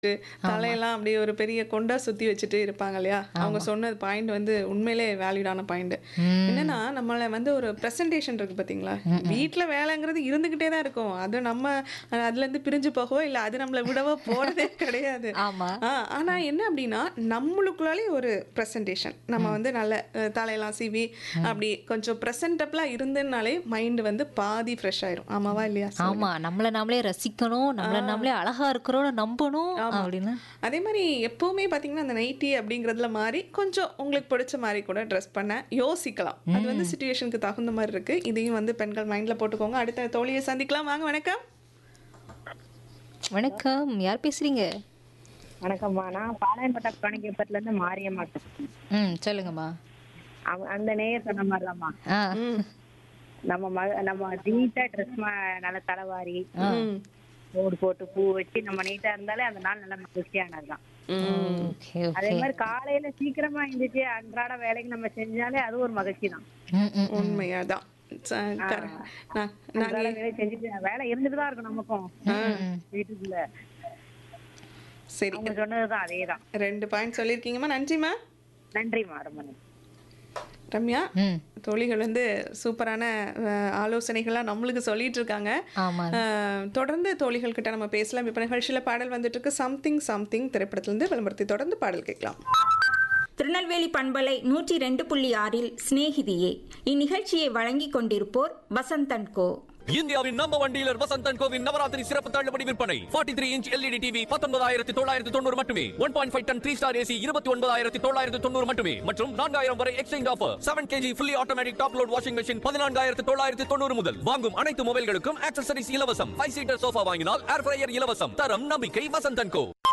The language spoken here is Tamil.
தலையெல்லாம் அப்படியே ஒரு பெரிய கொண்டா சுத்தி வச்சுட்டு இருப்பாங்க இல்லையா அவங்க சொன்னது பாயிண்ட் வந்து உண்மையிலே வேல்யூடான பாயிண்ட் என்னன்னா நம்மள வந்து ஒரு பிரசன்டேஷன் இருக்கு பாத்தீங்களா வீட்ல வேலைங்கிறது இருந்துகிட்டே தான் இருக்கும் அது நம்ம அஹ், அதுல இருந்து பிரிஞ்சு போகவோ இல்ல அது நம்மள விடவோ போறதே கிடையாது ஆமா ஆ, ஆனா என்ன அப்படின்னா நம்மளுக்குள்ளாலே ஒரு ப்ரெசன்டேஷன் நம்ம வந்து நல்ல அஹ், தலையெல்லாம் சீவி அப்படி கொஞ்சம் ப்ரெசன்டபிளா இருந்ததுனாலே மைண்ட் வந்து பாதி ஃப்ரெஷ் ஆயிரும் ஆமாவா இல்லையா ஆமா நம்மள நாமளே ரசிக்கணும் நம்மள நாமளே அழகா இருக்கிறோம்னு நம்பணும் அப்படின்னு அதே மாதிரி எப்பவுமே பார்த்தீங்கன்னா அந்த நைட்டி அப்படிங்கிறதுல மாறி கொஞ்சம் உங்களுக்கு பிடிச்ச மாதிரி கூட ட்ரெஸ் பண்ண யோசிக்கலாம் அது வந்து சுச்சுவேஷனுக்கு தகுந்த மாதிரி இருக்கு இதையும் வந்து பெண்கள் மைண்ட்ல போட்டுக்கோங்க அடுத்த தோழியை சந்திக்கலாம் வாங்க வணக்கம் வணக்கம் யார் பேசுறீங்க வணக்கம்மா நான் பாளையம்பட்ட கணிக்கப்பட்டுல இருந்து மாரியம்மா பேசுறேன். ம் சொல்லுங்கம்மா அவ- அந்த நேயர் சொன்ன மாதிரிதாம்மா ஆ நம்ம ம- நம்ம நீட்டா ட்ரெஸ் நல்ல தலைவாரி ம். போடு போட்டு பூ வச்சு நம்ம நீட்டா இருந்தாலே அந்த நாள் நல்ல மகிழ்ச்சியானதுதான் ம். ஓகே அதே ஓகே மாதிரி காலையில சீக்கிரமா எழுந்திரிச்சு அன்றாட வேலைக்கு நம்ம செஞ்சாலே அது ஒரு மகிழ்ச்சி தான் ம் ம் உண்மையாதான் ச- correct. நான் அன்றாட வேலை செஞ்சுட்டு வேலை இருந்துட்டு தான் இருக்கும் நமக்கும் வீட்டுக்குள்ள சரி அவங்க சொன்னதுதான் அதேதான் ரெண்டு பாயிண்ட் சொல்லியிருக்கீங்கம்மா நன்றிம்மா நன்றிம்மா ரொம்ப நன்றி ரம்யா ம் தோழிகள் வந்து சூப்பரான அஹ், ஆலோசனைகள்லாம் நம்மளுக்கு சொல்லிட்டு இருக்காங்க ஆமா அஹ், தொடர்ந்து தோழிகள் கிட்ட நம்ம பேசலாம் இப்போ நிகழ்ச்சியில் பாடல் வந்துட்டு இருக்கு சம்திங் சம்திங் திரைப்படத்திலிருந்து விளம்பரத்தை தொடர்ந்து பாடல் கேட்கலாம் திருநெல்வேலி பண்பலை நூற்றி ரெண்டு புள்ளி ஆறில் சிநேகிதியே இந்நிகழ்ச்சியை வழங்கிக் கொண்டிருப்போர் வசந்தன் கோ இந்தியாவின் நம்பர் ஒன் டீலர் வசந்தன் கோவின் நவராத்திரி சிறப்பு தள்ளுபடி விற்பனை 43 த்ரீ இன்ச் எல்இடி டிவி பத்தொன்பதாயிரத்தி தொள்ளாயிரத்தி தொண்ணூறு மட்டுமே one point five ton three star AC இருபத்தி ஒன்பதாயிரத்தி தொள்ளாயிரத்தி தொண்ணூறு மட்டுமே மற்றும் நான்காயிரம் வரை exchange offer seven K G fully automatic top load washing machine பதினான்காயிரத்தி தொள்ளாயிரத்தி தொண்ணூறு முதல் வாங்கும் அனைத்து மொபைல்களுக்கும் ஆக்சசரிஸ் இலவசம் ஃபைவ் சீட்டர் சோஃபா வாங்கினால் ஏர் ஃப்ரையர் இலவசம் தரம் நம்பிக்கை வசந்தன் கோ